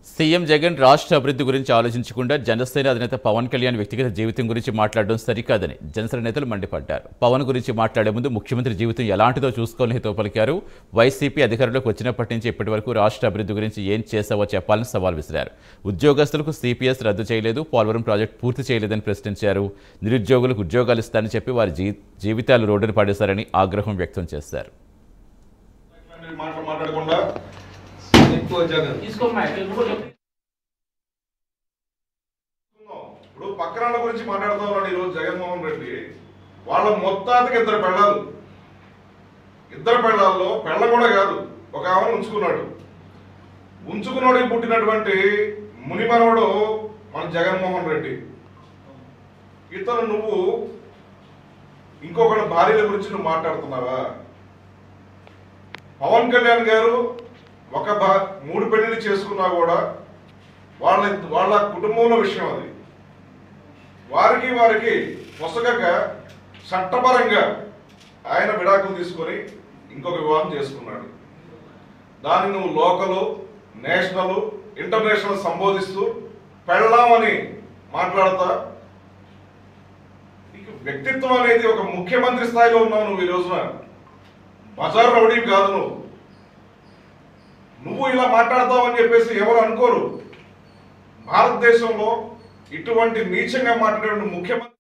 CM Jagan రాష్ట్ర అభివృద్ధి గురించి ఆలోచించకుండా జనసేన అధినేత పవన్ కళ్యాణ్ వ్యక్తిగత జీవితం గురించి మాట్లాడడం సరికాదని జనసేన నేతలు మండిపడ్డారు పవన్ గురించి మాట్లాడే ముందు ముఖ్యమంత్రి జీవితం ఎలాంటిదో చూసుకోవాలని హితవు పలికారు వైసీపీ అధికారంలోకి వచ్చినప్పటి నుంచి ఇప్పటి వరకు రాష్ట్ర అభివృద్ధి గురించి ఏం చేశావో చెప్పాలని సవాల్ విసిరారు ఉద్యోగస్తులకు సిపిఎస్ రద్దు చేయలేదు పోలవరం ప్రాజెక్టు పూర్తి చేయలేదని ప్రశ్నించారు నిరుద్యోగులకు ఉద్యోగాలు ఇస్తారని చెప్పి వారి జీ జీవితాలు రోడ్డున పడేశారని ఆగ్రహం వ్యక్తం చేశారు ఇట్లాంటి మాటలు మాట్లాడకుండా ఎక్కువ జగన్ తీసుకోమ్మా తెలుగు ఇప్పుడు పక్కనాళ్ళ గురించి మాట్లాడుతూ ఉన్నాడు ఈరోజు జగన్మోహన్ రెడ్డి వాళ్ళ మొత్తానికి ఇద్దరు పెళ్ళాలు ఇద్దరు పెళ్ళాల్లో పెళ్ళ కూడా కాదు ఒక ఆమెను ఉంచుకున్నాడు ఉంచుకున్నాడికి పుట్టినటువంటి మునిమనవడు మన జగన్మోహన్ రెడ్డి ఇతను నువ్వు ఇంకొకటి భార్యల గురించి నువ్వు మాట్లాడుతున్నావా పవన్ కళ్యాణ్ గారు ఒక భా మూడు పెళ్లిళ్ళు చేసుకున్నా కూడా వాళ్ళ వాళ్ళ కుటుంబంలో విషయం అది వారికి వారికి పొసగక చట్టపరంగా ఆయన విడాకులు తీసుకొని ఇంకొక వివాహం చేసుకున్నాడు దాన్ని నువ్వు లోకలు నేషనల్ ఇంటర్నేషనల్ సంబోధిస్తూ పెళ్ళామని మాట్లాడతా నీకు వ్యక్తిత్వం అనేది ఒక ముఖ్యమంత్రి స్థాయిలో ఉన్నావు నువ్వు ఈ రోజున బజార్ రౌడీ కాదు నువ్వు నువ్వు ఇలా మాట్లాడతావని చెప్పేసి ఎవరు అనుకోరు భారతదేశంలో ఇటువంటి నీచంగా మాట్లాడే ముఖ్యమంత్రి